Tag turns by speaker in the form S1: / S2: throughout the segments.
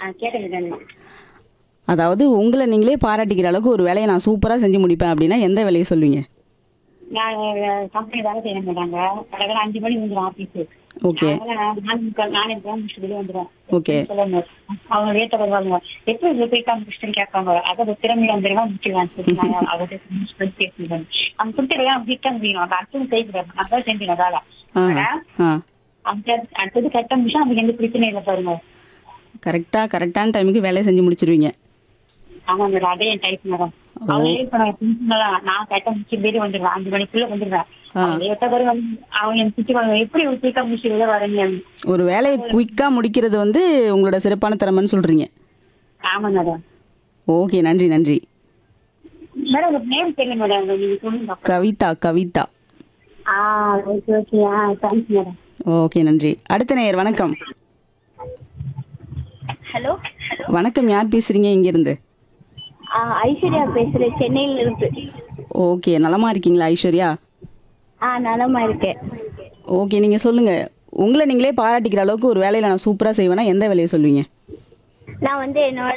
S1: கேட்டேன்
S2: அதாவது உங்களை நீங்களே பாராட்டிக்கிற அளவுக்கு ஒரு வேலையை நான் சூப்பரா செஞ்சு முடிப்பேன் அப்படின்னா எந்த வேலையை சொல்லுவீங்க
S1: நான் கம்பெனி வேலை செய்ய மாட்டாங்க கடற்கரை அஞ்சு மணி வந்துடும் ஆபீஸ்
S2: ஓகே
S1: நானே போன் முடிச்சுட்டு வெளியே வந்துடும்
S2: ஓகே
S1: சொல்லுங்க அவங்க லேட்டா வருவாங்க எப்படி இது போயிட்டு முடிச்சுட்டு கேட்பாங்க அதை திறமையில வந்துருவா முடிச்சுக்கலாம் அவர்கிட்ட பேசுவாங்க அவங்க கொடுத்துருவா அவங்க கிட்ட முடியும் அவங்க அடுத்தது செய்கிறாங்க அதான் செஞ்சீங்க வேலை
S2: ஆ ஆ
S1: அந்த அடுத்தது கரெக்டா முடிச்சா அவங்க எந்த பிரச்சனையும் இல்லை பாருங்க
S2: கரெக்டா கரெக்டான டைமுக்கு வேலையை செஞ்சு முடிச்சிருவீங்க
S1: ஆமா மேடம் அதே என் டைப் மேடம் அவங்க இப்ப நான் பிரின்சிபலா நான் கரெக்டா முடிச்சு வெளியே வந்துடுவேன் அஞ்சு மணிக்குள்ள வந்துடுவேன் அவங்க லேட்டா வருவாங்க அவங்க எனக்கு திட்டுவாங்க எப்படி ஒரு சீக்கிரம் முடிச்சு வெளியே வரீங்க
S2: ஒரு வேலையை குயிக்கா முடிக்கிறது வந்து உங்களோட சிறப்பான திறமைன்னு சொல்றீங்க
S1: ஆமா மேடம்
S2: ஓகே நன்றி நன்றி
S1: மேடம் உங்க நேம் தெரியும் மேடம் நீங்க சொல்லுங்க
S2: கவிதா கவிதா
S1: ஆ ஓகே ஓகே ஆ தேங்க்ஸ் மேடம்
S2: ஓகே நன்றி அடுத்த நேயர் வணக்கம்
S3: ஹலோ
S2: வணக்கம் யார் பேசுறீங்க இங்க இருந்து
S3: ஐஸ்வர்யா பேசுறேன் சென்னையில இருந்து
S2: ஓகே நலமா இருக்கீங்களா ஐஸ்வர்யா
S3: ஆ நலமா இருக்கேன்
S2: ஓகே நீங்க சொல்லுங்க உங்களை நீங்களே பாராட்டிக்கிற அளவுக்கு ஒரு வேலையில நான் சூப்பரா செய்வேன்னா எந்த வேலையை சொல்லுவீங்க
S3: நான் வந்து என்னோட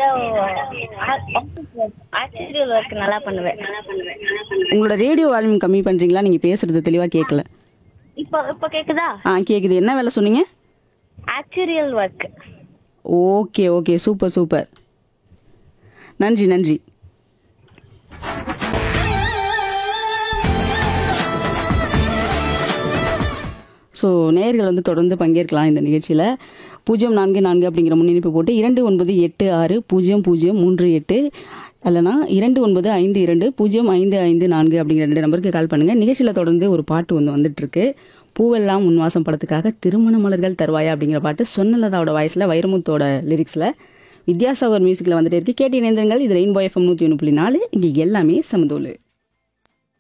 S3: ஆசிரியர் ஒர்க் நல்லா பண்ணுவேன் நல்லா பண்ணுவேன்
S2: உங்களோட ரேடியோ வால்யூம் கம்மி பண்றீங்களா நீங்க பேசுறது தெளிவா கேட்கல
S3: இப்போ இப்போ கேக்குதா
S2: ஆ கேக்குது என்ன வேலை சொன்னீங்க
S3: actuarial work
S2: okay okay super super நன்றி நன்றி ஸோ நேயர்கள் வந்து தொடர்ந்து பங்கேற்கலாம் இந்த நிகழ்ச்சியில் பூஜ்ஜியம் நான்கு நான்கு அப்படிங்கிற முன்னிணைப்பு போட்டு இரண்டு ஒன்பது எட்டு ஆறு பூஜ்ஜியம் பூஜ்ஜியம் மூன்று எட்டு இல்லைனா இரண்டு ஒன்பது ஐந்து இரண்டு பூஜ்ஜியம் ஐந்து ஐந்து நான்கு அப்படிங்கிற ரெண்டு நம்பருக்கு கால் பண்ணுங்கள் நிகழ்ச்சியில் தொடர்ந்து ஒரு பாட்டு வந்து வந்துட்டுருக்கு பூவெல்லாம் உன்வாசம் படத்துக்காக திருமண மலர்கள் தருவாயா அப்படிங்கிற பாட்டு சொன்னலதாவோட வாய்ஸில் வைரமுத்தோட லிரிக்ஸில் வித்யாசாகர் மியூசிக்கில் வந்துட்டு இருக்கு கேட்டு இணைந்திருங்கள் இது ரெயின்போ எஃப்எம் நூற்றி ஒன்று புள்ளி நாலு இங்கே எல்லாமே சமதோலு